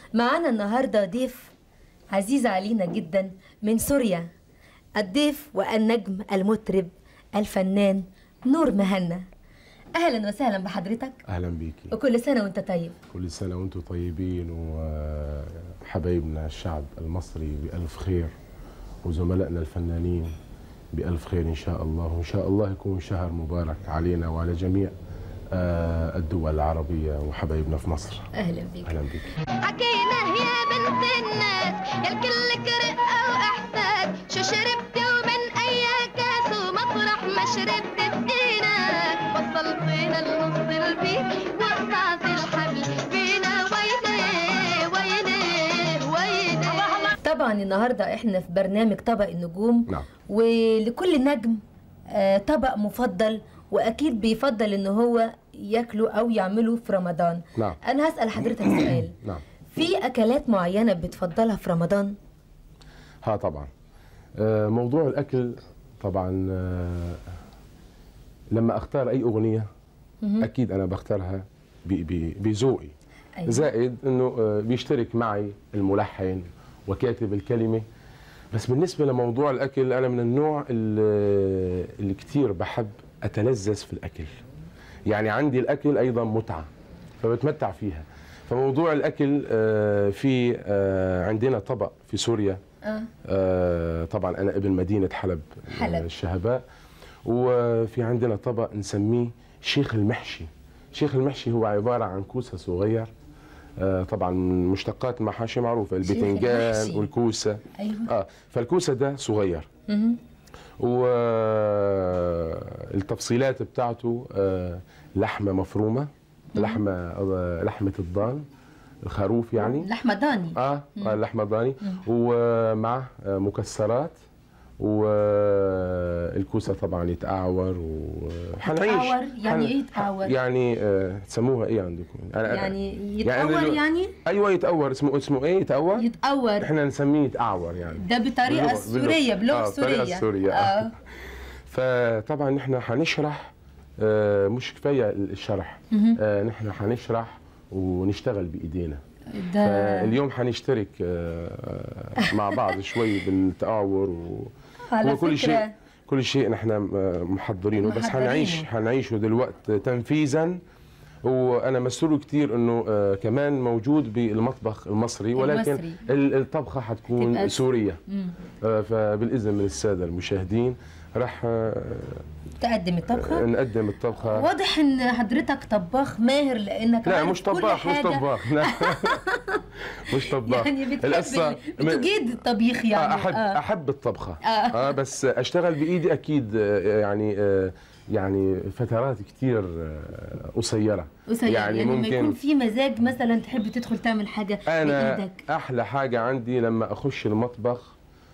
معانا النهاردة ضيف عزيز علينا جدا من سوريا الضيف والنجم المطرب الفنان نور مهنا أهلا وسهلا بحضرتك اهلا بيكي وكل سنة وانت طيب كل سنه وانتم طيبين وحبايبنا الشعب المصري بالف خير وزملائنا الفنانين بالف خير ان شاء الله وان شاء الله يكون شهر مبارك علينا وعلى جميع آه، الدول العربيه وحبايبنا في مصر أهلا بك اهلا بك حكينا يا بنت الناس يا الكل رقة وإحساس شو شربتي ومن أي كاس ومطرح ما شربت اديناك وصلتينا لنص البيت وقطعت الحبل بينا ويلي ويلي ويلي طبعا النهاردة احنا في برنامج طبق النجوم نعم. ولكل نجم آه، طبق مفضل واكيد بيفضل ان هو ياكله او يعمله في رمضان نعم. انا هسال حضرتك سؤال نعم في اكلات معينه بتفضلها في رمضان ها طبعا آه، موضوع الاكل طبعا آه، لما اختار اي اغنيه اكيد انا بختارها ب- ب- بذوقي أيوة. زائد انه آه، بيشترك معي الملحن وكاتب الكلمه بس بالنسبه لموضوع الاكل انا من النوع اللي, اللي كثير بحب اتلذذ في الاكل يعني عندي الاكل ايضا متعه فبتمتع فيها فموضوع الاكل آه، في آه، عندنا طبق في سوريا اه آه، طبعا انا ابن مدينه حلب حلب. آه، الشهباء وفي عندنا طبق نسميه شيخ المحشي شيخ المحشي هو عباره عن كوسه صغير آه، طبعا من مشتقات المحاشي معروفه شيخ البتنجان المحشي. والكوسه ايوه اه فالكوسه ده صغير مهم. والتفصيلات بتاعته آه، لحمه مفرومه لحمه آه، لحمه الضان الخروف يعني لحمه ضاني اه آه، لحمه ضاني ومع آه، مكسرات والكوسه طبعا يتقعور وحنعيش يتقعور؟ يعني حن- إيه يتقعور؟ يعني آه، تسموها ايه عندكم أنا- يعني يعني يتقور دلو- يعني ايوه يتقور اسمه اسمه ايه يتقور يتقور احنا نسميه يتقعور يعني ده بطريقه باللغة- السوريه باللغة- بلغه آه، بالطريقة سوريه السورية، آه. اه فطبعا نحن حنشرح آه، مش كفايه الشرح آه، نحن حنشرح ونشتغل بايدينا ده فاليوم حنشترك آه، مع بعض شوي بالتآور و... على وكل فكره شيء كل شيء نحن آه، محضرينه بس محضرينه. حنعيش حنعيشه دلوقتي تنفيذا وانا مسرور كثير انه آه، كمان موجود بالمطبخ المصري ولكن المصري. ال- الطبخه حتكون تبقى- سوريه مم. آه، فبالاذن من الساده المشاهدين راح آه، تقدم الطبخه نقدم الطبخه واضح ان حضرتك طباخ ماهر لانك لا عارف مش كل طباخ مش حاجة. طباخ لا مش طباخ يعني بتحب القصة ال- بتجيد الطبيخ يعني آه، احب آه. احب الطبخه آه. اه بس اشتغل بايدي اكيد آه، يعني آه، يعني فترات كتير آه، قصيره قصير يعني يعني لما يكون ممكن في مزاج مثلا تحب تدخل تعمل حاجه انا بايدك احلى حاجه عندي لما اخش المطبخ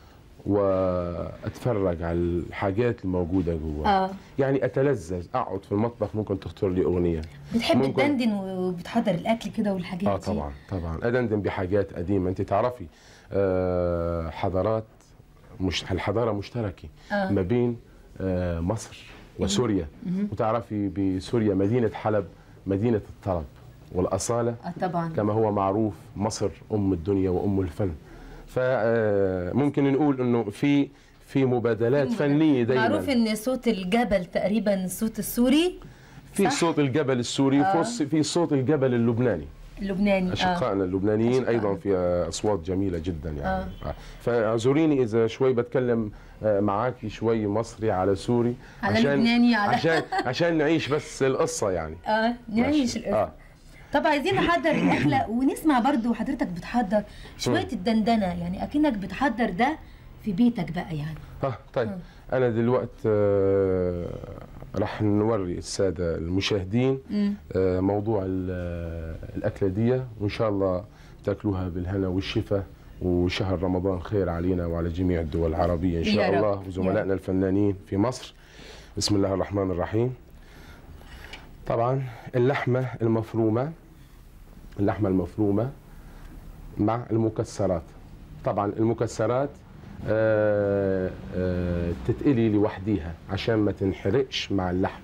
واتفرج على الحاجات الموجوده جوا اه يعني اتلذذ اقعد في المطبخ ممكن تخطر لي اغنيه بتحب ممكن- تدندن وبتحضر الاكل كده والحاجات اه دي طبعا طبعا ادندن بحاجات قديمه انت تعرفي آه حضارات مش الحضاره مشتركه آه. ما بين آه مصر وسوريا وتعرفي بسوريا مدينه حلب مدينه الطرب والاصاله اه طبعا كما هو معروف مصر ام الدنيا وام الفن فممكن نقول انه في في مبادلات فنيه دائما معروف ان صوت الجبل تقريبا الصوت السوري في صح؟ صوت الجبل السوري آه. وفي في صوت الجبل اللبناني اللبناني اه اشقائنا اللبنانيين أشقائنا. ايضا في اصوات جميله جدا يعني آه. آه. فاعذريني اذا شوي بتكلم آه، معاكي شوي مصري على سوري على لبناني، على- عشان عشان نعيش بس القصه يعني اه نعيش ماشي. القصه اه طب عايزين نحضر الاكله ونسمع برضو حضرتك بتحضر شويه الدندنه يعني اكنك بتحضر ده في بيتك بقى يعني اه طيب انا دلوقتي آه، راح نوري الساده المشاهدين آه، موضوع ال- آه، الاكله دي وان شاء الله تاكلوها بالهنا والشفاء وشهر رمضان خير علينا وعلى جميع الدول العربيه ان يا شاء رب. الله يا رب. وزملائنا الفنانين في مصر بسم الله الرحمن الرحيم طبعا اللحمه المفرومه اللحمه المفرومه مع المكسرات طبعا المكسرات آه، آه، تتقلي لوحديها عشان ما تنحرقش مع اللحمه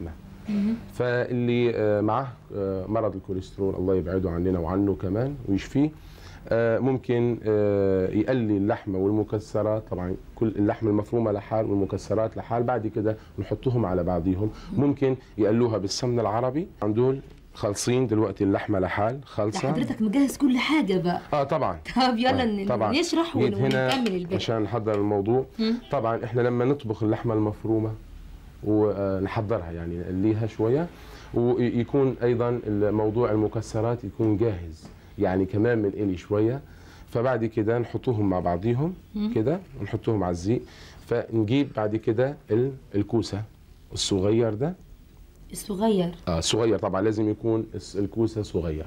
فاللي آه، معاه آه، مرض الكوليسترول الله يبعده عننا وعنه كمان ويشفيه آه، ممكن آه، يقلي اللحمه والمكسرات طبعا كل اللحمه المفرومه لحال والمكسرات لحال بعد كده نحطهم على بعضيهم ممكن يقلوها بالسمن العربي عندول خالصين دلوقتي اللحمه لحال ده خالصه حضرتك مجهز كل حاجه بقى اه طبعا طب يلا ن- طبعا نشرح ون- جيت هنا ونكمل الباقي عشان نحضر الموضوع مم. طبعا احنا لما نطبخ اللحمه المفرومه ونحضرها يعني نقليها شويه ويكون ايضا موضوع المكسرات يكون جاهز يعني كمان من قلي شويه فبعد كده نحطوهم مع بعضيهم كده ونحطوهم على الزيت فنجيب بعد كده ال- الكوسه الصغير ده الصغير اه صغير طبعا لازم يكون الس- الكوسه صغير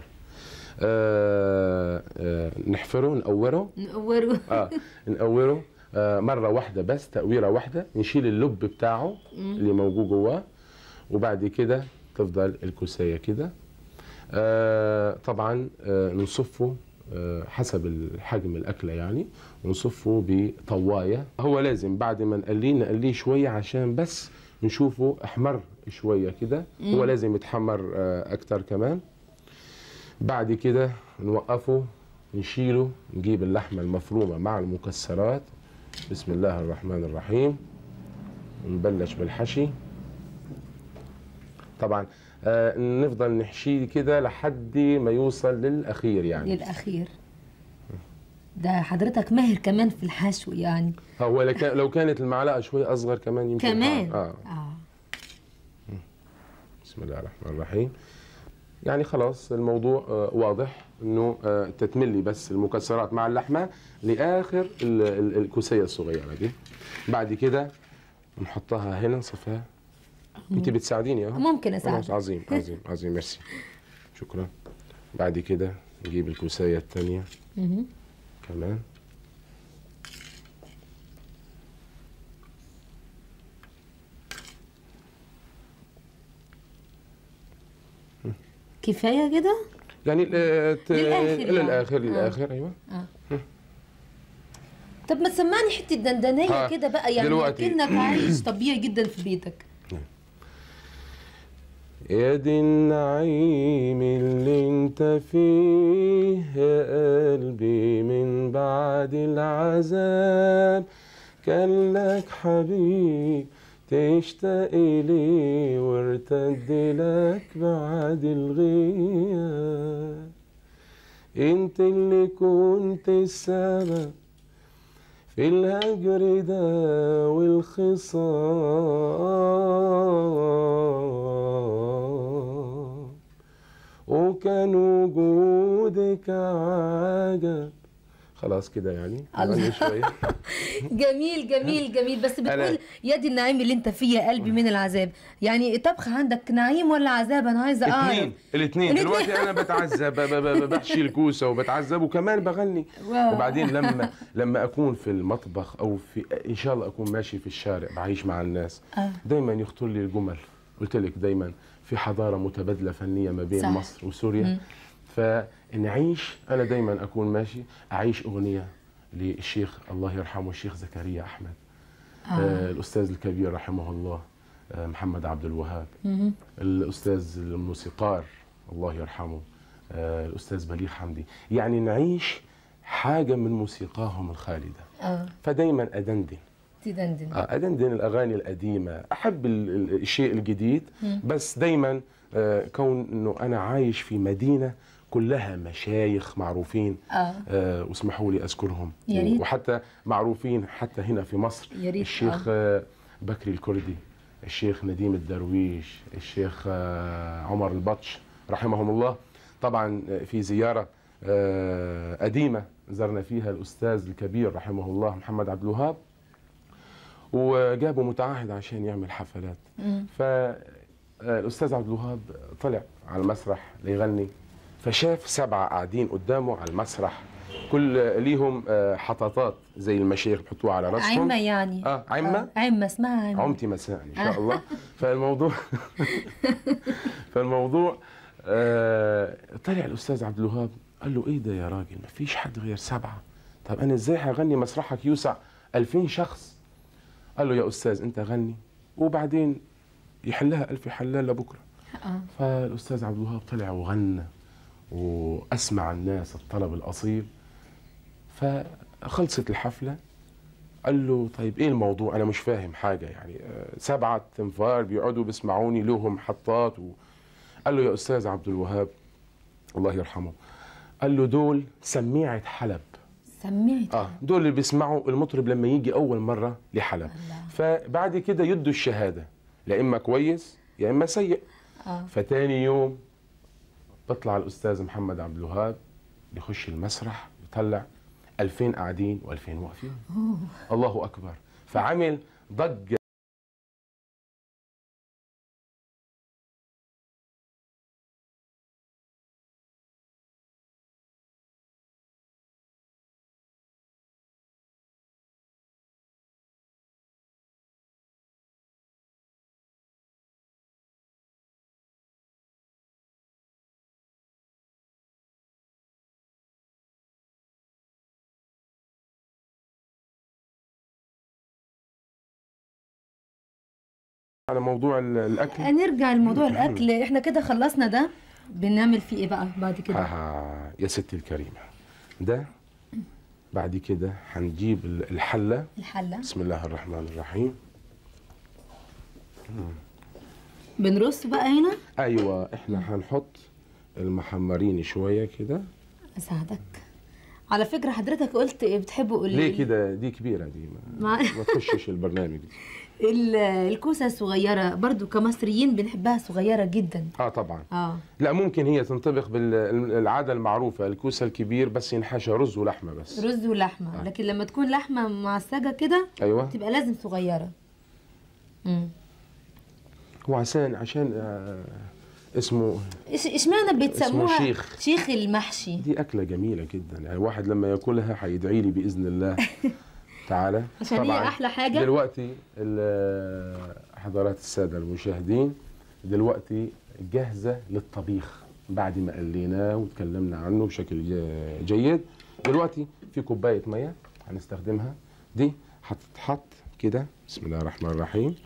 آه آه نحفره نقوره نقوره اه نقوره آه مره واحده بس تقويره واحده نشيل اللب بتاعه اللي موجود جواه وبعد كده تفضل الكوسايه كده آه طبعا آه نصفه آه حسب الحجم الاكله يعني ونصفه بطوايه هو لازم بعد ما نقليه نقليه شويه عشان بس نشوفه احمر شويه كده هو لازم يتحمر آه اكتر كمان بعد كده نوقفه نشيله نجيب اللحمة المفرومة مع المكسرات بسم الله الرحمن الرحيم ونبلش بالحشي طبعا آه نفضل نحشيه كده لحد ما يوصل للأخير يعني للاخير ده حضرتك ماهر كمان في الحشو يعني هو لو كان- لو كانت المعلقة شوي أصغر كمان يمكن كمان آه. اه بسم الله الرحمن الرحيم يعني خلاص الموضوع آه، واضح انه آه، تتملي بس المكسرات مع اللحمه لاخر ال- ال- الكوسيه الصغيره دي بعد كده نحطها هنا نصفها انت بتساعديني اهو ممكن خلاص اساعدك عظيم عظيم عظيم ميرسي شكرا بعد كده نجيب الكوسايه الثانيه مهم. كمان كفايه كده يعني آه، ت- للآخر يعني. للاخر آه. للاخر ايوه طب ما تسمعني حته دندنيه ها، كده بقى يعني دلوقتي. كأنك عايش طبيعي جدا في بيتك يا دي النعيم اللي انت فيه يا قلبي من بعد العذاب كان لك حبيب تشتاق ليه وارتد لك بعد الغياب انت اللي كنت السبب في الهجر ده والخصام وكان وجودك عجب خلاص كده يعني الله. غني شوية جميل جميل جميل بس بتقول أنا- يا دي النعيم اللي انت فيه يا قلبي من العذاب يعني طبخ عندك نعيم ولا عذاب انا عايزه اعرف الاثنين الاثنين الاتنين. دلوقتي انا بتعذب ب- ب- ب- بحشي الكوسه وبتعذب وكمان بغني واو. وبعدين لما لما اكون في المطبخ او في ان شاء الله اكون ماشي في الشارع بعيش مع الناس آه. دايما يخطر لي الجمل قلت لك دايما في حضاره متبادله فنيه ما بين صح. مصر وسوريا فنعيش انا دايما اكون ماشي اعيش اغنيه للشيخ الله يرحمه الشيخ زكريا احمد آه. الاستاذ الكبير رحمه الله آه، محمد عبد الوهاب الاستاذ الموسيقار الله يرحمه آه، الاستاذ بليغ حمدي يعني نعيش حاجه من موسيقاهم الخالده اه فدايما ادندن تدندن آه، ادندن الاغاني القديمه احب ال- ال- الشيء الجديد بس دايما آه، كون انه انا عايش في مدينه كلها مشايخ معروفين اه آه، واسمحوا لي اذكرهم يا ريت. وحتى معروفين حتى هنا في مصر يا ريت، الشيخ آه، بكري الكردي الشيخ نديم الدرويش الشيخ آه، عمر البطش رحمهم الله طبعا آه، في زياره آه، قديمه زرنا فيها الاستاذ الكبير رحمه الله محمد عبد الوهاب وجابوا متعهد عشان يعمل حفلات فالاستاذ عبد الوهاب طلع على المسرح ليغني فشاف سبعه قاعدين قدامه على المسرح كل ليهم آه، حطاطات زي المشايخ بيحطوها على راسهم عمة يعني اه عمه آه. عمة اسمها عمة عمتي مساء ان شاء الله فالموضوع فالموضوع آه طلع الاستاذ عبد الوهاب قال له ايه ده يا راجل ما فيش حد غير سبعه طب انا ازاي هغني مسرحك يوسع 2000 شخص قال له يا استاذ انت غني وبعدين يحلها ألف حلال لبكره اه فالاستاذ عبد الوهاب طلع وغنى واسمع الناس الطلب الاصيل فخلصت الحفله قال له طيب ايه الموضوع انا مش فاهم حاجه يعني آه، سبعه تنفار بيقعدوا بيسمعوني لهم حطات و... قال له يا استاذ عبد الوهاب الله يرحمه قال له دول سميعه حلب سمعت اه دول اللي بيسمعوا المطرب لما يجي اول مره لحلب الله. فبعد كده يدوا الشهاده لا اما كويس يا اما سيء اه فتاني يوم بطلع الاستاذ محمد عبد الوهاب يخش المسرح يطلع 2000 قاعدين و2000 واقفين الله اكبر فعمل ضجه على موضوع ال- الاكل نرجع لموضوع الاكل احنا كده خلصنا ده بنعمل فيه ايه بقى بعد كده آه يا ستي الكريمه ده بعد كده هنجيب ال- الحله الحله بسم الله الرحمن الرحيم بنرص بقى هنا ايوه احنا هنحط المحمرين شويه كده اساعدك على فكره حضرتك قلت إيه بتحبوا قولي ليه كده دي كبيره دي ما, مع- ما تخشش البرنامج دي ال- الكوسه الصغيره برضو كمصريين بنحبها صغيره جدا اه طبعا اه لا ممكن هي تنطبق بالعاده المعروفه الكوسه الكبير بس ينحشى رز ولحمه بس رز ولحمه لكن لما تكون لحمه معسجه كده ايوه تبقى لازم صغيره امم هو عشان عشان آه اسمه إيش اشمعنى بتسموها شيخ. شيخ المحشي دي اكله جميله جدا يعني الواحد لما ياكلها هيدعي لي باذن الله تعالى عشان هي أحلى حاجة. دلوقتي ال- حضرات الساده المشاهدين دلوقتي جاهزه للطبيخ بعد ما قليناه وتكلمنا عنه بشكل ج- جيد دلوقتي في كوبايه ميه هنستخدمها دي هتتحط كده بسم الله الرحمن الرحيم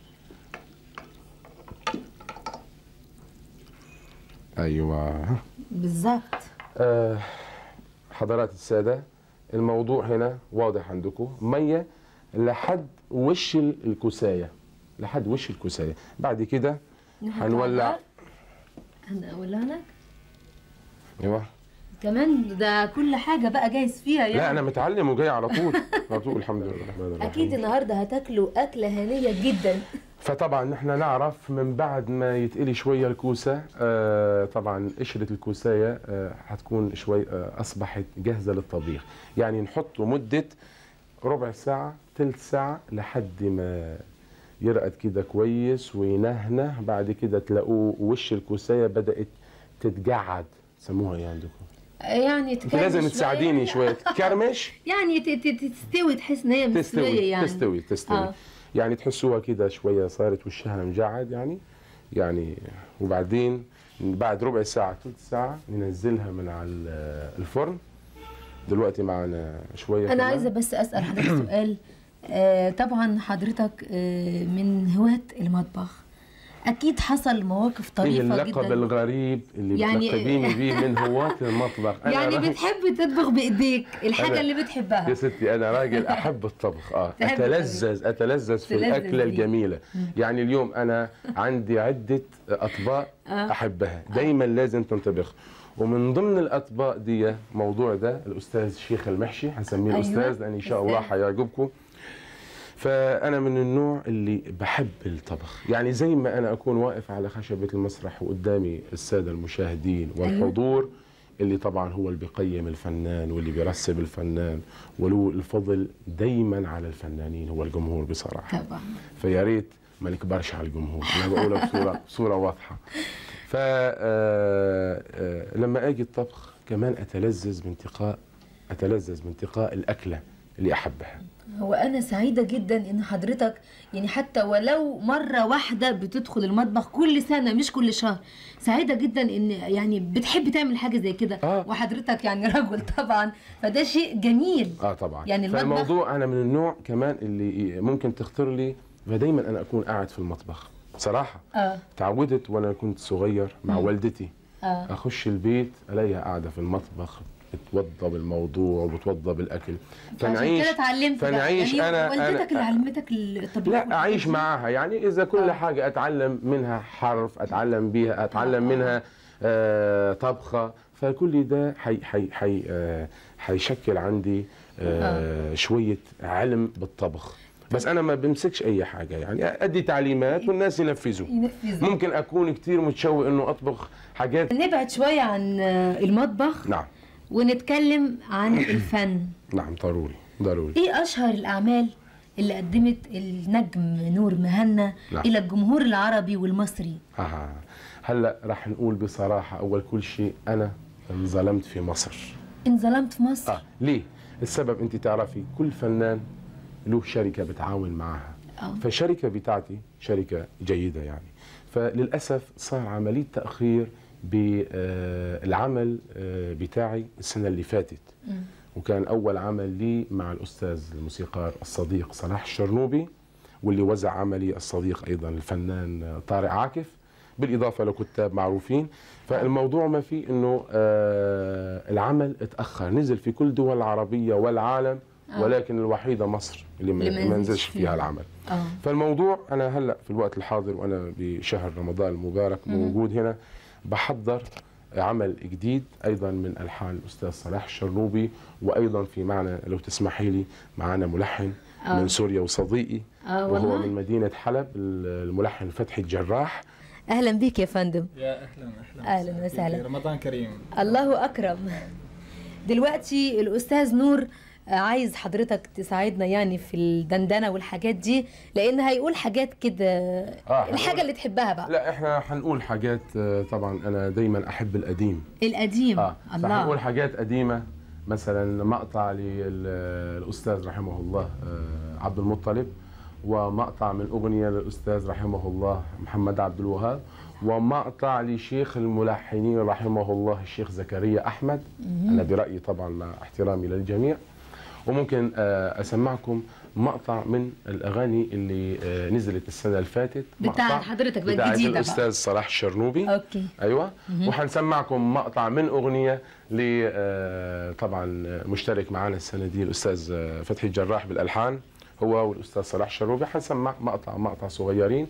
ايوه بالظبط آه، حضرات السادة الموضوع هنا واضح عندكم مية لحد وش ال- الكوساية لحد وش الكوساية بعد كده نحط هنولع على النار. هنولع لك ايوه كمان ده كل حاجه بقى جايز فيها يعني لا انا متعلم وجاي على طول على طول الحمد لله الرحمن الرحيم اكيد النهارده هتاكلوا اكله هنيه جدا فطبعا نحن نعرف من بعد ما يتقلي شويه الكوسه آه طبعا قشره الكوسايه آه هتكون شوي آه اصبحت جاهزه للطبيخ يعني نحطه مده ربع ساعه ثلث ساعه لحد ما يرقد كده كويس وينهنه بعد كده تلاقوه وش الكوسايه بدات تتجعد سموها ايه عندكم يعني انت تكرمش لازم شوية. تساعديني شويه تكرمش يعني ت- ت- تستوي تحس ان هي تستوي مستويه يعني تستوي تستوي آه. يعني تحسوها كده شويه صارت وشها مجعد يعني يعني وبعدين بعد ربع ساعه ثلث ساعه ننزلها من على ال- الفرن دلوقتي معنا شويه انا كمان. عايزه بس اسال حضرتك سؤال آه طبعا حضرتك آه من هواة المطبخ اكيد حصل مواقف ايه طريفه اللقب جدا الغريب اللي يعني- بتلقبيني بيه من هواة المطبخ أنا يعني راجل- بتحب تطبخ بايديك الحاجه أنا- اللي يا بتحبها ستي انا راجل احب الطبخ اه تحب اتلذذ اتلذذ في تلذذ الاكله بيه. الجميله يعني اليوم انا عندي عده اطباق آه. احبها دايما لازم تنطبخ ومن ضمن الاطباق دي موضوع ده الاستاذ شيخ المحشي هنسميه أيوة. الاستاذ لان ان شاء الله أستاذ. هيعجبكم فانا من النوع اللي بحب الطبخ يعني زي ما انا اكون واقف على خشبه المسرح وقدامي الساده المشاهدين والحضور اللي طبعا هو اللي بيقيم الفنان واللي بيرسب الفنان وله الفضل دايما على الفنانين هو الجمهور بصراحه طبعا فيا ريت ما نكبرش على الجمهور انا بقولها بصوره بصوره واضحه ف آه، آه، لما اجي الطبخ كمان اتلذذ بانتقاء اتلذذ بانتقاء الاكله اللي احبها هو انا سعيده جدا ان حضرتك يعني حتى ولو مره واحده بتدخل المطبخ كل سنه مش كل شهر سعيده جدا ان يعني بتحب تعمل حاجه زي كده آه. وحضرتك يعني رجل طبعا فده شيء جميل اه طبعا يعني المطبخ- فالموضوع انا من النوع كمان اللي ممكن تختار لي فدايما انا اكون قاعد في المطبخ بصراحه اه تعودت وانا كنت صغير مع والدتي اه اخش البيت الاقيها قاعده في المطبخ بتوضى بالموضوع وبتوضى بالاكل فعشان كده اتعلمت بقى. فنعيش يعني انا والدتك اللي انا علمتك الطبيخ لا والحاجات اعيش دي؟ معاها يعني اذا كل آه. حاجه اتعلم منها حرف اتعلم بيها اتعلم منها آه طبخه فكل ده حي حي حي آه حيشكل عندي آه شويه علم بالطبخ بس انا ما بمسكش اي حاجه يعني ادي تعليمات والناس ينفذوا ينفذوا. ممكن اكون كتير متشوق انه اطبخ حاجات نبعد شويه عن آه، المطبخ نعم ونتكلم عن الفن نعم ضروري ضروري ايه اشهر الاعمال اللي قدمت النجم نور مهنا نعم. الى الجمهور العربي والمصري آه. هلا رح نقول بصراحه اول كل شيء انا انظلمت في مصر انظلمت في مصر اه ليه السبب انت تعرفي كل فنان له شركه بتعاون معها آه. فالشركه بتاعتي شركه جيده يعني فللاسف صار عمليه تاخير بالعمل بتاعي السنه اللي فاتت وكان اول عمل لي مع الاستاذ الموسيقار الصديق صلاح الشرنوبي واللي وزع عملي الصديق ايضا الفنان طارق عاكف بالاضافه لكتاب معروفين فالموضوع ما فيه انه آه العمل اتاخر نزل في كل دول العربيه والعالم ولكن الوحيده مصر اللي ما اللي ما ما نزلش نزلش فيها. فيها العمل اه فالموضوع انا هلا في الوقت الحاضر وانا بشهر رمضان المبارك موجود هنا بحضر عمل جديد ايضا من الحان الاستاذ صلاح الشرنوبي وايضا في معنا لو تسمحي لي معنا ملحن آه. من سوريا وصديقي آه وهو والله. من مدينه حلب الملحن فتحي الجراح اهلا بيك يا فندم يا اهلا اهلا أهلاً وسهلاً. رمضان كريم الله اكرم دلوقتي الاستاذ نور عايز حضرتك تساعدنا يعني في الدندنه والحاجات دي لان هيقول حاجات كده هنقول- الحاجه اللي تحبها بقى لا احنا حنقول حاجات آه، طبعا انا دايما احب القديم القديم اه الله فحنقول حاجات قديمه مثلا مقطع للاستاذ رحمه الله آه، عبد المطلب ومقطع من اغنيه للاستاذ رحمه الله محمد عبد الوهاب ومقطع لشيخ الملحنين رحمه الله الشيخ زكريا احمد انا برايي طبعا مع احترامي للجميع وممكن آه، اسمعكم مقطع من الاغاني اللي آه، نزلت السنه اللي فاتت بتاع مقطع حضرتك بقى بتاع الجديدة بقى. الاستاذ صلاح الشرنوبي اوكي ايوه وحنسمعكم مقطع من اغنيه ل آه، طبعا مشترك معنا السنه دي الاستاذ آه، فتحي الجراح بالالحان هو والاستاذ صلاح الشروبي حنسمع مقطع مقطع صغيرين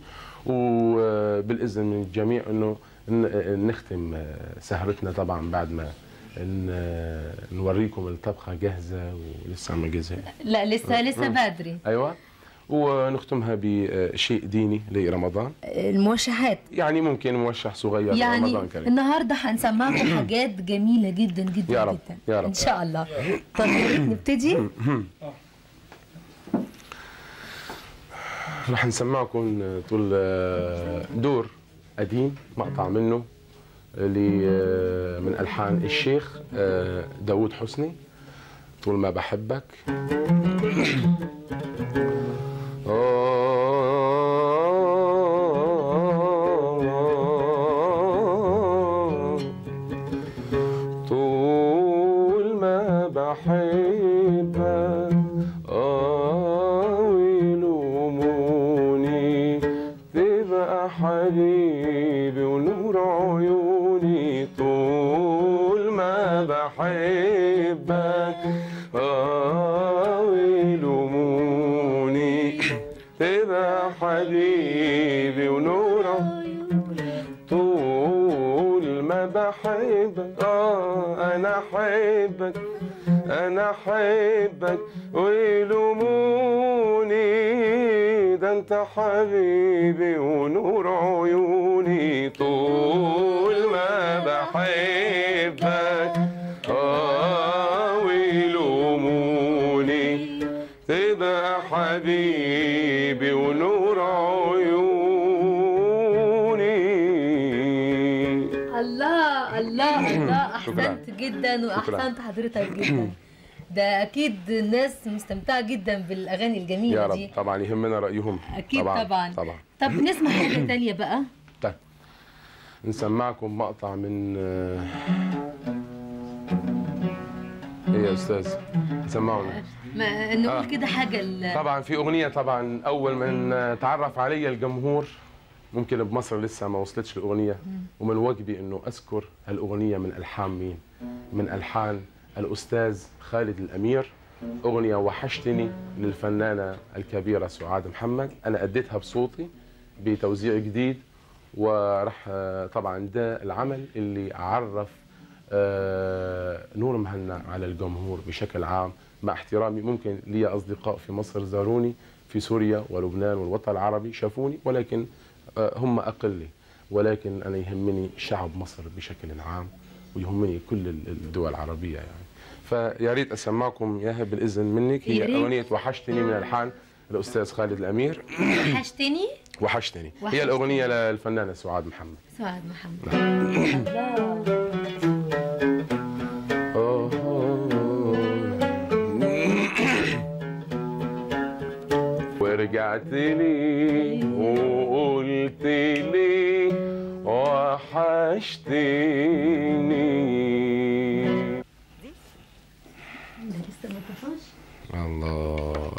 وبالاذن من الجميع انه ن- نختم آه، سهرتنا طبعا بعد ما ن- آه، نوريكم الطبخه جاهزه ولسه ما جاهزه لا لسه لسه بدري ايوه ونختمها بشيء ديني لرمضان الموشحات يعني ممكن موشح صغير يعني رمضان كريم النهارده هنسمعكم حاجات جميله جدا جدا يا رب، جدا يا رب. ان شاء الله طب يا ريت نبتدي رح نسمعكم طول دور قديم مقطع منه اللي من الحان الشيخ داوود حسني طول ما بحبك طول ما بحبك آه ويلوموني تبقى حبيبي ونور عيوني طول ما بحبك آه ويلوموني تبقى حبيبي ونور عيوني طول ما بحبك اه انا احبك انا احبك ويلوموني ده انت حبيبي ونور عيوني طول ما بحبك اه ويلوموني تبقى حبيبي ونور عيوني الله الله الله شكراً. احسنت جدا واحسنت حضرتك جدا ده اكيد الناس مستمتعه جدا بالاغاني الجميله يا رب دي طبعا يهمنا رايهم اكيد طبعا طبعا, طبعا طب نسمع حاجه تانية بقى طيب نسمعكم مقطع من آه، ايه يا استاذ سمعونا ما نقول آه. كده حاجه ال- طبعا في اغنيه طبعا اول من آه، تعرف علي الجمهور ممكن بمصر لسه ما وصلتش الاغنيه ومن واجبي انه اذكر الاغنيه من الحان مين من الحان الاستاذ خالد الامير اغنيه وحشتني للفنانه الكبيره سعاد محمد انا اديتها بصوتي بتوزيع جديد وراح آه، طبعا ده العمل اللي عرف آه، نور مهنا على الجمهور بشكل عام مع احترامي ممكن لي اصدقاء في مصر زاروني في سوريا ولبنان والوطن العربي شافوني ولكن آه، هم اقل ولكن انا يهمني شعب مصر بشكل عام ويهمني كل ال- الدول العربيه يعني فيا ريت اسمعكم اياها بالاذن منك يا هي ريت. اغنيه وحشتني من الحان الاستاذ خالد الامير وحشتني وحشتني وحشتني. هي الاغنيه للفنانه سعاد محمد سعاد محمد الله ورجعت لي وقلت لي وحشتني ده لسه ما طفاش الله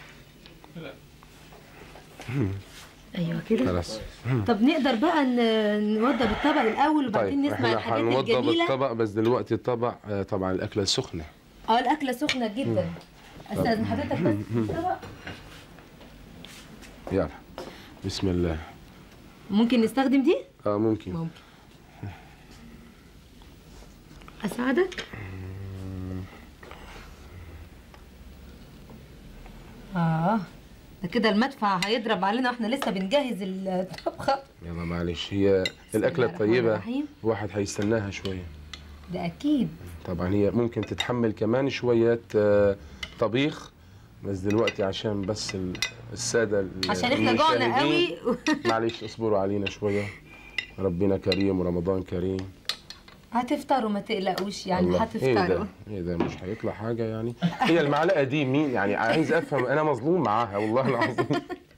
ايوه كده خلاص طب نقدر بقى ن- نوضب الطبق الاول وبعدين طيب نسمع احنا الحاجات هنوضب الجميله الطبق بس دلوقتي الطبق آه، طبعا الاكله السخنه اه الاكله سخنه جدا استاذن حضرتك بس الطبق يلا بسم الله ممكن نستخدم دي اه ممكن ممكن اساعدك اه ده كده المدفع هيضرب علينا واحنا لسه بنجهز الطبخه يلا معلش هي الاكله الله الرحمن الطيبه الرحيم. واحد هيستناها شويه ده اكيد طبعا هي ممكن تتحمل كمان شويه آه، طبيخ بس دلوقتي عشان بس ال- الساده ال- عشان احنا جوعنا المشاهدين، قوي معلش اصبروا علينا شويه ربنا كريم ورمضان كريم هتفطروا ما تقلقوش يعني الله. ايه هتفطروا ده ايه ده مش هيطلع حاجه يعني هي المعلقه دي مين يعني عايز افهم انا مظلوم معاها والله العظيم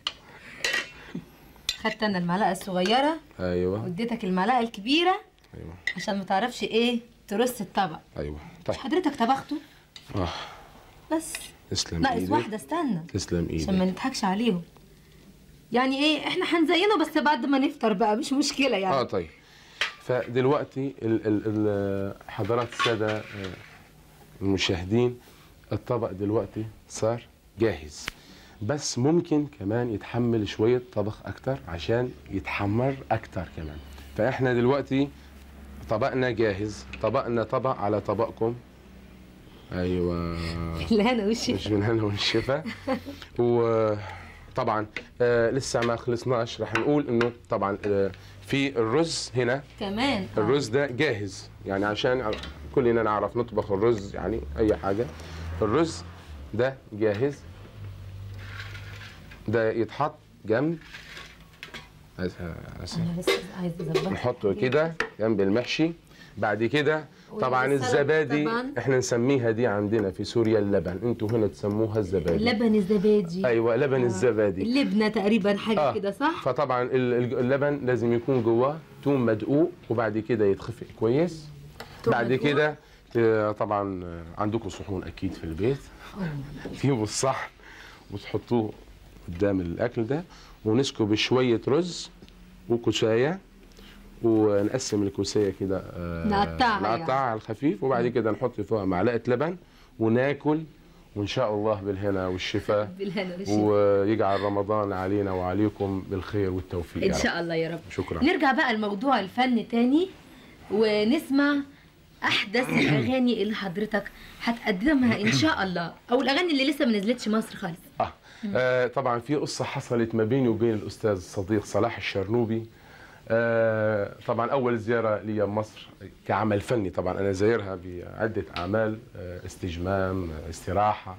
خدت انا المعلقه الصغيره ايوه واديتك المعلقه الكبيره ايوه عشان ما تعرفش ايه ترص الطبق ايوه طيب مش حضرتك طبخته اه بس تسلم ناقص ايدك واحده استنى تسلم عشان ما ايدك نضحكش عليهم يعني ايه احنا هنزينه بس بعد ما نفطر بقى مش مشكله يعني اه طيب فدلوقتي ال ال ال حضرات الساده آه، المشاهدين الطبق دلوقتي صار جاهز بس ممكن كمان يتحمل شويه طبخ اكتر عشان يتحمر اكتر كمان فاحنا دلوقتي طبقنا جاهز طبقنا طبق على طبقكم ايوه الهنا وشي مش من هنا والشفا وطبعا آه لسه ما خلصناش رح نقول انه طبعا آه في الرز هنا كمان آه. الرز ده جاهز يعني عشان كلنا نعرف نطبخ الرز يعني اي حاجه الرز ده جاهز ده يتحط جنب عايز- عايز- انا لسه عايزه اظبطها نحطه كده جنب المحشي بعد كده طبعا والسلطة الزبادي طبعاً. احنا نسميها دي عندنا في سوريا اللبن انتوا هنا تسموها الزبادي لبن الزبادي ايوه لبن الزبادي اللبنه تقريبا حاجه آه. كده صح فطبعا ال- ال- اللبن لازم يكون جواه توم مدقوق وبعد كده يتخفق كويس توم بعد مدقوق؟ كده ت- طبعا عندكم صحون اكيد في البيت تجيبوا الصحن وتحطوه قدام الاكل ده ونسكب شويه رز وكوسايه ونقسم الكوسايه كده آه، نقطعها يعني. نقطعها على الخفيف وبعد كده نحط فيها معلقه لبن وناكل وان شاء الله بالهنا والشفاء بالهنا والشفا ويجعل رمضان علينا وعليكم بالخير والتوفيق ان يا رب. شاء الله يا رب شكرا نرجع بقى لموضوع الفن تاني ونسمع احدث الاغاني اللي حضرتك هتقدمها ان شاء الله او الاغاني اللي لسه ما نزلتش مصر خالص آه. آه طبعا في قصه حصلت ما بيني وبين الاستاذ الصديق صلاح الشرنوبي آه طبعا اول زياره لي مصر كعمل فني طبعا انا زايرها بعده اعمال آه استجمام آه استراحه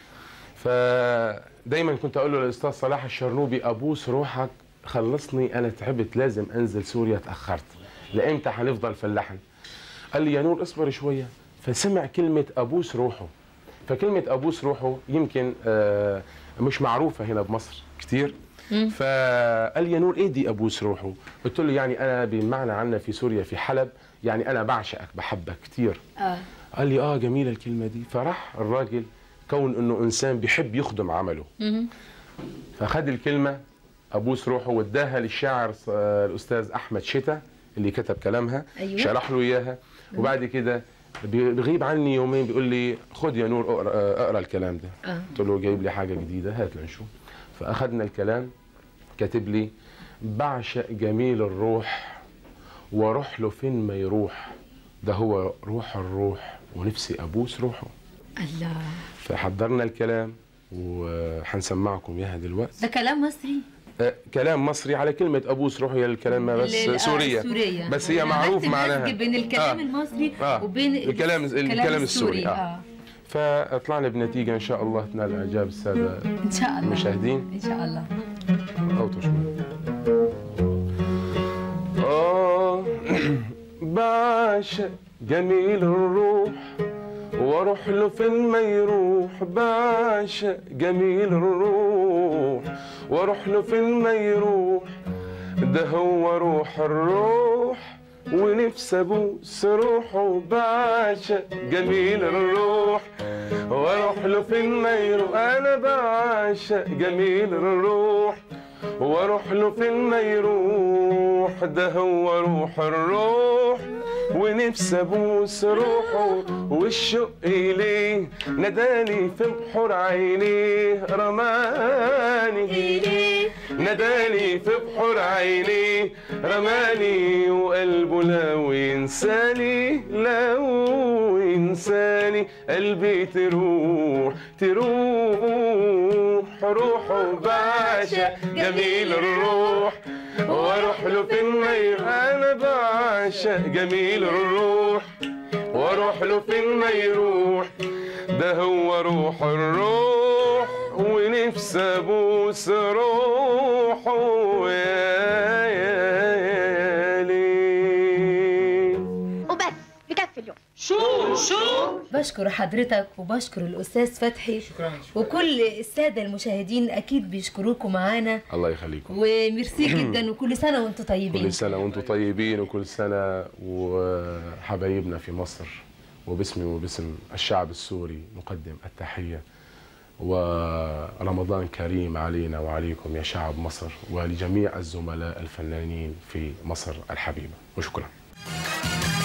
فدايما كنت اقول له للاستاذ صلاح الشرنوبي ابوس روحك خلصني انا تعبت لازم انزل سوريا تاخرت لامتى هنفضل فلاحا قال لي يا نور اصبر شويه فسمع كلمه ابوس روحه فكلمه ابوس روحه يمكن آه، مش معروفه هنا بمصر كتير فقال لي يا نور ايه دي ابوس روحه قلت له يعني انا بمعنى عنا في سوريا في حلب يعني انا بعشقك بحبك كتير اه قال لي اه جميله الكلمه دي فراح الراجل كون انه انسان بيحب يخدم عمله مهم. فخد الكلمه ابوس روحه واداها للشاعر آه، الاستاذ احمد شتا اللي كتب كلامها أيوة. شرح له اياها وبعد كده بي- بيغيب عني يومين بيقول لي خد يا نور اقرا آه، اقرا الكلام ده آه. قلت له جايب لي حاجه جديده هات لنشوف فاخذنا الكلام كاتب لي بعشق جميل الروح واروح له فين ما يروح ده هو روح الروح ونفسي ابوس روحه الله فحضرنا الكلام وحنسمعكم اياها دلوقتي ده كلام مصري آه، كلام مصري على كلمة أبوس روحي الكلام بس لل- آه، سورية سورية بس هي أنا معروف عملت معناها مزج بين الكلام آه. المصري آه. وبين الكلام الكلام السوري آه. آه. فطلعنا بنتيجة إن شاء الله تنال إعجاب السادة ان شاء الله المشاهدين ان شاء الله أوطى شوي آه بعشق جميل الروح واروح له فين ما يروح بعشق جميل الروح واروح له فين ما يروح ده هو روح الروح ونفسي ابوس روحه بعشق جميل الروح واروح له فين ما يروح انا بعشق جميل الروح واروح له فين ما يروح ده هو روح الروح ونفسي ابوس روحه والشوق اليه ناداني في بحور عينيه رماني ناداني في بحور عينيه رماني وقلبه لو ينساني لو ينساني قلبي تروح تروح روحه بعشق جميل الروح واروح له فين ما يروح انا بعشق جميل الروح واروح له فين ما يروح ده هو روح الروح ونفسي ابوس روحه يا يا ليل وبس بكفي اليوم بشكر حضرتك وبشكر الاستاذ فتحي شكرا وكل الساده المشاهدين اكيد بيشكروكم معانا الله يخليكم وميرسي جدا وكل سنه وانتم طيبين كل سنة وانتم طيبين وكل سنة وحبايبنا في مصر وباسمي وباسم الشعب السوري نقدم التحية ورمضان كريم علينا وعليكم يا شعب مصر ولجميع الزملاء الفنانين في مصر الحبيبة وشكرا